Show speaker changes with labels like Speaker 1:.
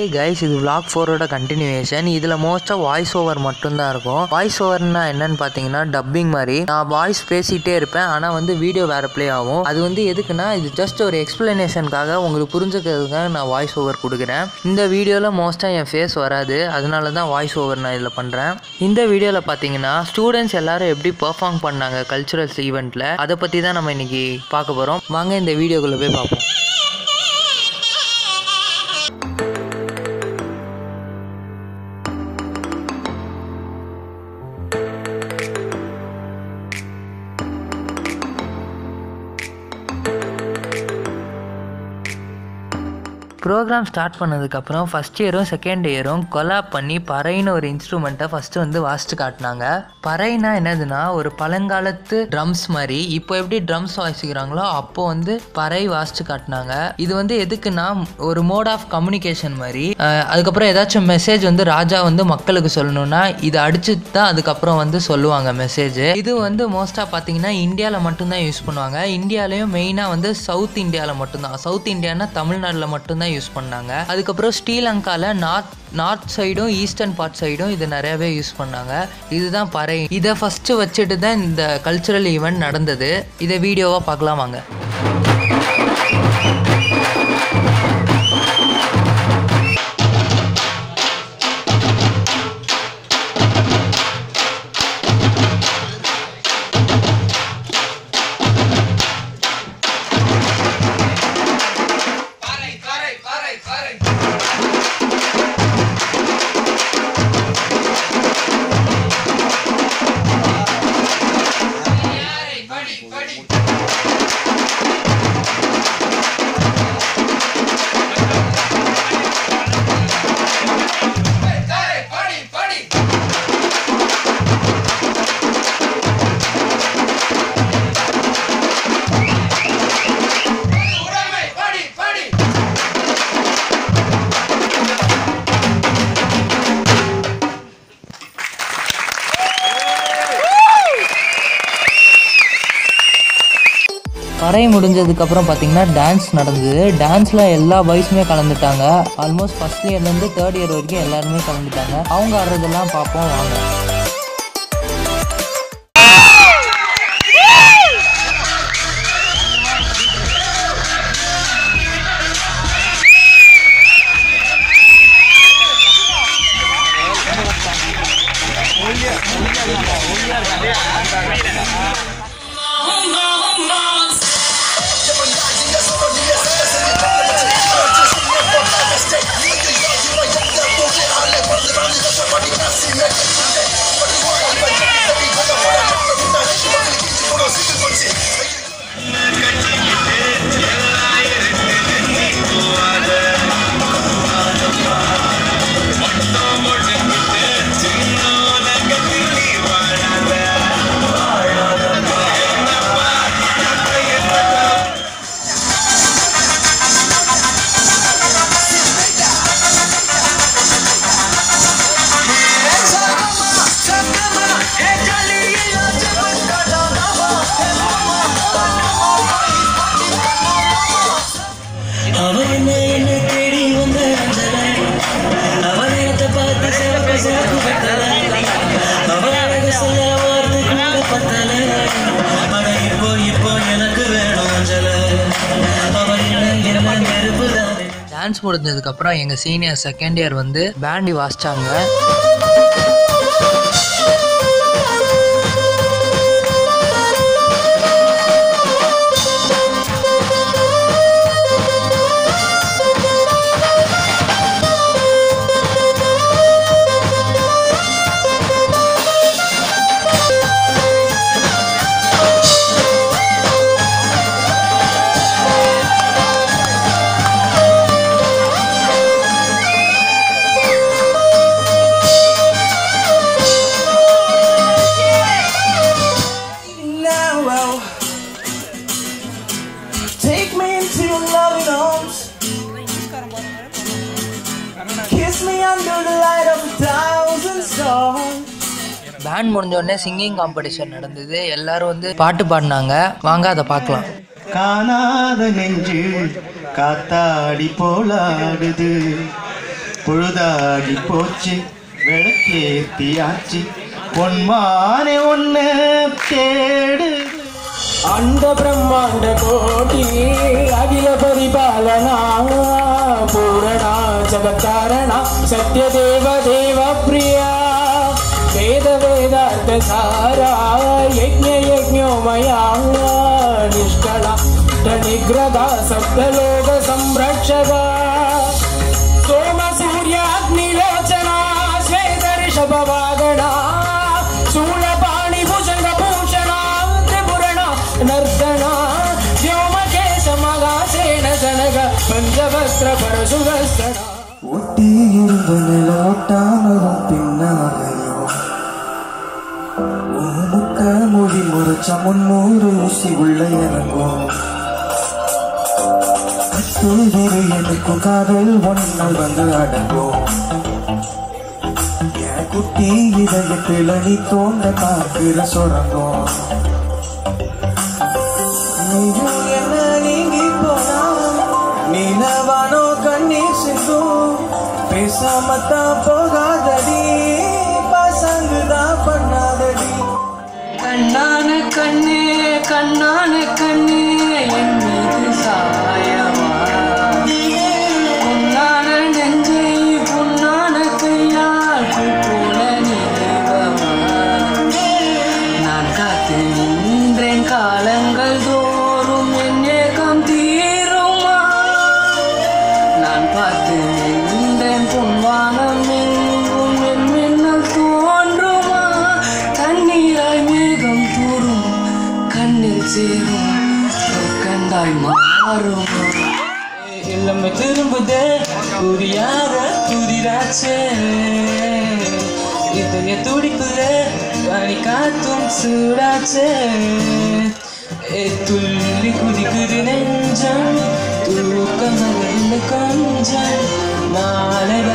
Speaker 1: ஹே guys இது vlog ஃபோரோட continuation இதில் மோஸ்ட்டாக வாய்ஸ் ஓவர் மட்டும்தான் இருக்கும் வாய்ஸ் ஓவர்னா என்னன்னு பார்த்தீங்கன்னா டப்பிங் மாதிரி நான் வாய்ஸ் பேசிகிட்டே இருப்பேன் ஆனால் வந்து வீடியோ வேறு ப்ளே ஆகும் அது வந்து எதுக்குன்னா இது ஜஸ்ட் ஒரு எக்ஸ்பிளனேஷனுக்காக உங்களுக்கு புரிஞ்சுக்கிறதுக்காக நான் வாய்ஸ் ஓவர் கொடுக்குறேன் இந்த வீடியோவில் மோஸ்ட்டாக என் ஃபேஸ் வராது அதனால தான் வாய்ஸ் ஓவர் நான் இதில் பண்ணுறேன் இந்த வீடியோவில் பார்த்தீங்கன்னா ஸ்டூடெண்ட்ஸ் எல்லாரும் எப்படி பெர்ஃபார்ம் பண்ணாங்க கல்ச்சுரல்ஸ் ஈவெண்ட்டில் அதை பற்றி தான் நம்ம இன்னைக்கு பார்க்க போகிறோம் வாங்க இந்த வீடியோக்குள்ளே போய் பார்ப்போம் ப்ரோக்ராம் ஸ்டார்ட் பண்ணதுக்கப்புறம் ஃபஸ்ட் இயரும் செகண்ட் இயரும் கொலாப் பண்ணி பறைன்னு ஒரு இன்ஸ்ட்ருமெண்ட்டை ஃபஸ்ட்டு வந்து வாசித்து காட்டினாங்க பறைனா என்னதுன்னா ஒரு பழங்காலத்து ட்ரம்ஸ் மாதிரி இப்போ எப்படி ட்ரம்ஸ் வாசிக்கிறாங்களோ அப்போ வந்து பறை வாசித்து காட்டினாங்க இது வந்து எதுக்குன்னா ஒரு மோட் ஆஃப் கம்யூனிகேஷன் மாதிரி அஹ் அதுக்கப்புறம் ஏதாச்சும் மெசேஜ் வந்து ராஜா வந்து மக்களுக்கு சொல்லணும்னா இதை அடிச்சு தான் அதுக்கப்புறம் வந்து சொல்லுவாங்க மெசேஜ் இது வந்து மோஸ்ட்டாக பார்த்தீங்கன்னா இந்தியாவில் மட்டும்தான் யூஸ் பண்ணுவாங்க இந்தியாலையும் மெயினாக வந்து சவுத் இந்தியாவில் மட்டும்தான் சவுத் இந்தியானா தமிழ்நாட்டில் மட்டும்தான் யூஸ் பண்ணாங்க அதுக்கப்புறம் ஸ்ரீலங்காவில் நார்த் நார்த் சைடும் ஈஸ்டர்ன் பார்ட் சைடும் இது நிறையவே யூஸ் பண்ணாங்க இதுதான் பறை இதை ஃபஸ்ட்டு வச்சுட்டு தான் இந்த கல்ச்சுரல் ஈவெண்ட் நடந்தது இதை வீடியோவாக பார்க்கலாம் வாங்க பறை முடிஞ்சதுக்கப்புறம் பார்த்தீங்கன்னா டான்ஸ் நடந்தது டான்ஸில் எல்லா பாய்ஸுமே கலந்துட்டாங்க ஆல்மோஸ்ட் ஃபஸ்ட் இயர்லேருந்து தேர்ட் இயர் வரைக்கும் எல்லாருமே கலந்துட்டாங்க அவங்க ஆடுறதெல்லாம் பார்ப்போம் வாங்க
Speaker 2: அவன் என்ன என்ன தேடி வந்த அஞ்சல அவன் நேரத்தை பார்த்து சிறப்பு சிறப்பு பத்தல அவன் அழக சொல்ல வார்த்தை கூட பத்தல ஆனா இப்போ இப்போ எனக்கு வேணும் அஞ்சல அவன் என்ன என்ன நெருப்பு தானே
Speaker 1: டான்ஸ் முடிஞ்சதுக்கப்புறம் எங்கள் சீனியர் செகண்ட் இயர் வந்து பேண்டி வாசிச்சாங்க
Speaker 2: now well take me into your loving arms kiss me under the light of a thousand stars
Speaker 1: band முடிஞ்ச உடனே சிங்கிங் காம்படிஷன் நடந்தது எல்லாரும் வந்து பாட்டு பாடினாங்க வாங்க அதை பார்க்கலாம்
Speaker 3: காணாத நெஞ்சு காத்தாடி போலாடுது பொழுதாகி போச்சு விளக்கேத்தியாச்சு பொன்மானே ஒன்று தேடு
Speaker 4: அண்ட பிரம்மாண்ட கோட்டி அகில பரிபாலனா பூரணா ஜகத்தாரணா சத்ய தேவ தேவ பிரியா வேத வேதார்த்த சாரா யஜ்ஞ யஜ்ஞோமயா நிஷ்கலா நிகிரகா சப்தலோக சம்ரக்ஷகா सोम सूर्याग्निलोचना श्वेतऋषभवागणा शूलपाणि भुजङ्गभूषणा त्रिपुरणा नर्दना व्योमकेशमगासेन जनग पञ्चवस्त्र परशुभस्तणा
Speaker 5: ஒட்டியிருந்த நில ஒட்டாமலும் பின்னாகையும் முக்க மொழி முறைச்ச முன்னூறு ஊசி உள்ள இறங்கும் கத்தூதிரு எனக்கும் காதல் ஒன்னால் வந்து அடங்கும் என் குட்டி இதயத்தில் நீ தோண்ட பார்க்கிற சுரங்கம் நீயும் என்ன நீங்கி போனா நீனவானோ கண்ணீர் சிந்தும் பேசாமத்தான் போகாதடி பசங்குதான் பண்ணாதடி
Speaker 4: கண்ணான கண்ணே கண்ணான கண்ணே என் மீது சாயமா பொன்னான நெஞ்சை பொன்னான கையால் பூ போல நீவமா நான் காத்து நின்றேன் காலங்கள் தோறும் என் ஏக்கம் தீருமா நான் பார்த்து நின்றேன் பொன்வானம் எங்கும் என் மின்னல் தோன்றுமா தண்ணீராய் மேகம் தூரும் கண்ணில் சேரும் கண்டாய் மாறுமா எல்லாமே திரும்புதே புரியாத புதிராச்சே இதய துடிப்புல பனி காத்தும் சூடாச்சே ஏ துள்ளி குதிக்குது நெஞ்சம் தூக்கம் வருது கொஞ்சம் நாளை